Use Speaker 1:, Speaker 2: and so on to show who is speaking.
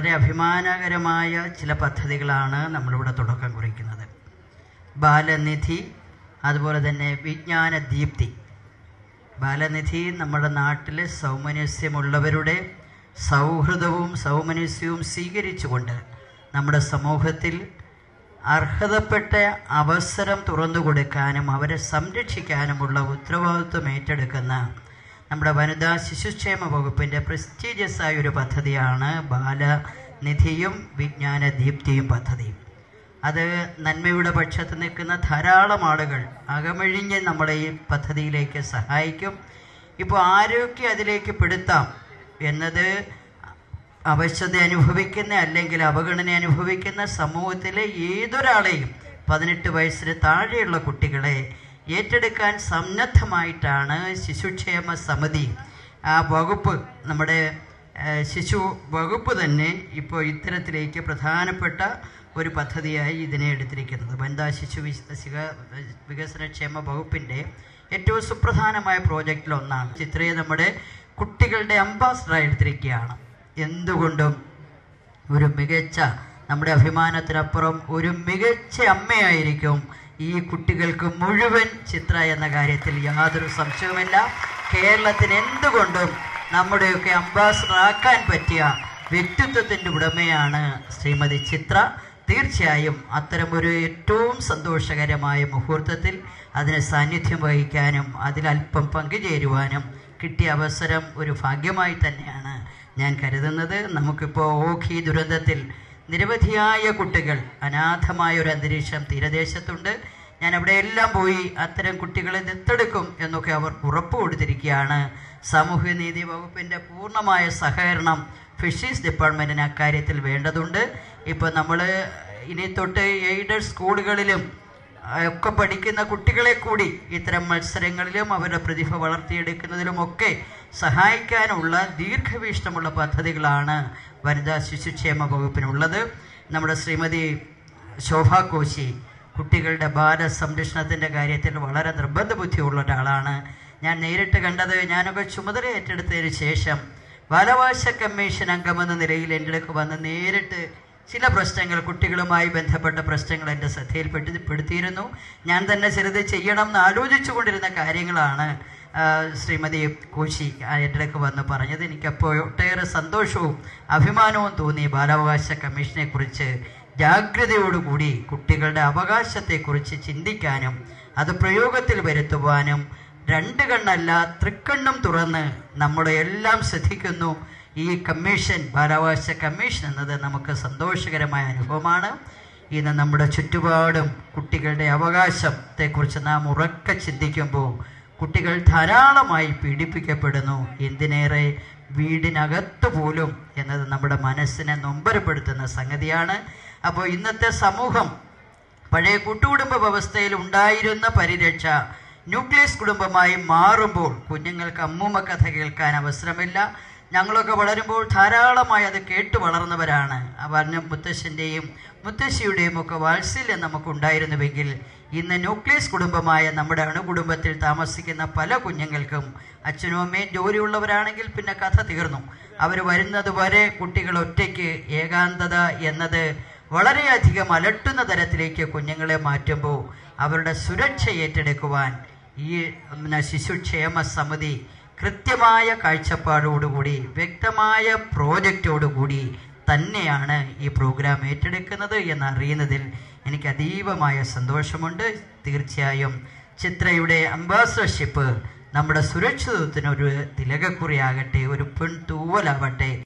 Speaker 1: വളരെ അഭിമാനകരമായ ചില പദ്ധതികളാണ് നമ്മളിവിടെ തുടക്കം കുറിക്കുന്നത് ബാലനിധി അതുപോലെ തന്നെ വിജ്ഞാന ദീപ്തി ബാലനിധി നമ്മുടെ നാട്ടിലെ സൗമനസ്യമുള്ളവരുടെ സൗഹൃദവും സൗമനസ്യവും സ്വീകരിച്ചുകൊണ്ട് നമ്മുടെ സമൂഹത്തിൽ അർഹതപ്പെട്ട അവസരം തുറന്നു കൊടുക്കാനും അവരെ സംരക്ഷിക്കാനുമുള്ള ഉത്തരവാദിത്വം ഏറ്റെടുക്കുന്ന നമ്മുടെ വനിതാ ശിശുക്ഷേമ വകുപ്പിൻ്റെ പ്രസ്റ്റീജിയസ് ആയ ഒരു പദ്ധതിയാണ് ബാലനിധിയും വിജ്ഞാന ദീപ്തിയും പദ്ധതിയും അത് നന്മയുടെ പക്ഷത്ത് നിൽക്കുന്ന ധാരാളം ആളുകൾ അകമഴിഞ്ഞ് നമ്മളെ ഈ പദ്ധതിയിലേക്ക് സഹായിക്കും ഇപ്പോൾ ആരൊക്കെ അതിലേക്ക് പെടുത്താം എന്നത് അവശത അനുഭവിക്കുന്ന അല്ലെങ്കിൽ അവഗണന അനുഭവിക്കുന്ന സമൂഹത്തിലെ ഏതൊരാളെയും പതിനെട്ട് വയസ്സിന് താഴെയുള്ള കുട്ടികളെ ഏറ്റെടുക്കാൻ സന്നദ്ധമായിട്ടാണ് ശിശുക്ഷേമ സമിതി ആ വകുപ്പ് നമ്മുടെ ഏഹ്, ശിശു വകുപ്പ് തന്നെ ഇപ്പോൾ ഇത്തരത്തിലേക്ക് പ്രധാനപ്പെട്ട ഒരു പദ്ധതിയായി ഇതിനെ എടുത്തിരിക്കുന്നത് വനിതാ ശിശു വിസ്- ശിക- വികസനക്ഷേമ വകുപ്പിൻ്റെ ഏറ്റവും സുപ്രധാനമായ പ്രോജക്റ്റിൽ ഒന്നാണ് ചിത്രയെ നമ്മുടെ കുട്ടികളുടെ അംബാസഡറായി എടുത്തിരിക്കുകയാണ് എന്തുകൊണ്ടും ഒരു മികച്ച നമ്മുടെ അഭിമാനത്തിനപ്പുറം ഒരു മികച്ച അമ്മയായിരിക്കും ഈ കുട്ടികൾക്ക് മുഴുവൻ ചിത്ര എന്ന കാര്യത്തിൽ യാതൊരു സംശയവുമില്ല കേരളത്തിന് എന്തുകൊണ്ടും നമ്മുടെയൊക്കെ അംബാസഡർ ആക്കാൻ പറ്റിയ വ്യക്തിത്വത്തിൻ്റെ ഉടമയാണ് ശ്രീമതി ചിത്ര തീർച്ചയായും അത്തരമൊരു ഏറ്റവും സന്തോഷകരമായ മുഹൂർത്തത്തിൽ അതിന് സാന്നിധ്യം വഹിക്കാനും അതിലല്പം പങ്കുചേരുവാനും കിട്ടിയ അവസരം ഒരു ഭാഗ്യമായി തന്നെയാണ് ഞാൻ കരുതുന്നത് നമുക്കിപ്പോൾ ഓഖി ദുരന്തത്തിൽ നിരവധിയായ കുട്ടികൾ അനാഥമായ ഒരു അന്തരീക്ഷം തീരദേശത്തുണ്ട് ഞാൻ അവിടെയെല്ലാം പോയി അത്തരം കുട്ടികളെ ദത്തെടുക്കും എന്നൊക്കെ അവർ ഉറപ്പ് കൊടുത്തിരിക്കുകയാണ് സാമൂഹ്യനീതി വകുപ്പിൻ്റെ പൂർണ്ണമായ സഹകരണം ഫിഷീസ് ഡിപ്പാർട്ട്മെൻറ്റിന് അക്കാര്യത്തിൽ വേണ്ടതുണ്ട് ഇപ്പോൾ നമ്മൾ ഇനി തൊട്ട് എയ്ഡഡ് സ്കൂളുകളിലും ഒക്കെ പഠിക്കുന്ന കുട്ടികളെ കൂടി ഇത്തരം മത്സരങ്ങളിലും അവരുടെ പ്രതിഭ വളർത്തിയെടുക്കുന്നതിലുമൊക്കെ സഹായിക്കാനുള്ള ദീർഘവീക്ഷണമുള്ള പദ്ധതികളാണ് വനിതാ ശിശുക്ഷേമ വകുപ്പിനുള്ളത് നമ്മുടെ ശ്രീമതി ശോഭ കോശി കുട്ടികളുടെ ബാല സംരക്ഷണത്തിൻ്റെ കാര്യത്തിൽ വളരെ നിർബന്ധ ബുദ്ധിയുള്ള ഒരാളാണ് ഞാൻ നേരിട്ട് കണ്ടത് ഞാനൊക്കെ ചുമതല ഏറ്റെടുത്തതിന് ശേഷം ബാലവാശ കമ്മീഷൻ അംഗമെന്ന നിലയിൽ എൻ്റെ അടുക്ക് വന്ന് നേരിട്ട് ചില പ്രശ്നങ്ങൾ കുട്ടികളുമായി ബന്ധപ്പെട്ട പ്രശ്നങ്ങൾ എൻ്റെ ശ്രദ്ധയിൽപ്പെട്ട് പെടുത്തിയിരുന്നു ഞാൻ തന്നെ ചിലത് ചെയ്യണം എന്ന് ആലോചിച്ചു കൊണ്ടിരുന്ന കാര്യങ്ങളാണ് ആ, ശ്രീമതി കോശി ആ എൻ്റെ അടുക്ക് വന്ന് പറഞ്ഞത് എനിക്കപ്പോൾ ഒട്ടേറെ സന്തോഷവും അഭിമാനവും തോന്നി ബാലാവകാശ കമ്മീഷനെ കുറിച്ച് ജാഗ്രതയോടുകൂടി കുട്ടികളുടെ അവകാശത്തെക്കുറിച്ച് ചിന്തിക്കാനും അത് പ്രയോഗത്തിൽ വരുത്തുവാനും രണ്ട് കണ്ണല്ല തൃക്കണ്ണും തുറന്ന് നമ്മളെ എല്ലാം ശ്രദ്ധിക്കുന്നു ഈ കമ്മീഷൻ ബാലാവകാശ കമ്മീഷൻ എന്നത് നമുക്ക് സന്തോഷകരമായ അനുഭവമാണ് ഇന്ന് നമ്മുടെ ചുറ്റുപാടും കുട്ടികളുടെ അവകാശത്തെക്കുറിച്ച് നാം ഉറക്കെ ചിന്തിക്കുമ്പോൾ കുട്ടികൾ ധാരാളമായി പീഡിപ്പിക്കപ്പെടുന്നു എന്തിനേറെ വീടിനകത്ത് പോലും എന്നത് നമ്മുടെ മനസ്സിനെ നൊമ്പരപ്പെടുത്തുന്ന സംഗതിയാണ് അപ്പോൾ ഇന്നത്തെ സമൂഹം പഴയ കൂട്ടുകുടുംബ വ്യവസ്ഥയിൽ ഉണ്ടായിരുന്ന പരിരക്ഷ ന്യൂക്ലിയസ് കുടുംബമായി മാറുമ്പോൾ കുഞ്ഞുങ്ങൾക്ക് അമ്മൂമ്മ കഥ കേൾക്കാൻ അവസരമില്ല ഞങ്ങളൊക്കെ വളരുമ്പോൾ ധാരാളമായി അത് കേട്ടു വളർന്നവരാണ് ആ പറഞ്ഞ മുത്തശ്ശൻ്റെയും മുത്തശ്ശിയുടെയും ഒക്കെ വാത്സല്യം നമുക്കുണ്ടായിരുന്നുവെങ്കിൽ ഇന്ന് ന്യൂക്ലിയസ് കുടുംബമായ നമ്മുടെ അണുകുടുംബത്തിൽ താമസിക്കുന്ന പല കുഞ്ഞുങ്ങൾക്കും അച്ഛനും അമ്മയും ജോലിയുള്ളവരാണെങ്കിൽ പിന്നെ കഥ തീർന്നു അവർ വരുന്നത് വരെ കുട്ടികൾ ഒറ്റയ്ക്ക് ഏകാന്തത എന്നത് വളരെയധികം അലട്ടുന്ന തരത്തിലേക്ക് കുഞ്ഞുങ്ങളെ മാറ്റുമ്പോൾ അവരുടെ സുരക്ഷ ഏറ്റെടുക്കുവാൻ ഈ പിന്നെ ശിശുക്ഷേമ സമിതി കൃത്യമായ കാഴ്ചപ്പാടോടുകൂടി വ്യക്തമായ പ്രോജക്റ്റോടുകൂടി തന്നെയാണ് ഈ പ്രോഗ്രാം ഏറ്റെടുക്കുന്നത് എന്നറിയുന്നതിൽ എനിക്ക് അതീവമായ സന്തോഷമുണ്ട് തീർച്ചയായും ചിത്രയുടെ അംബാസഡർഷിപ്പ് നമ്മുടെ സുരക്ഷിതത്വത്തിനൊരു തിലകക്കുറിയാകട്ടെ ഒരു പെൺ തൂവലാവട്ടെ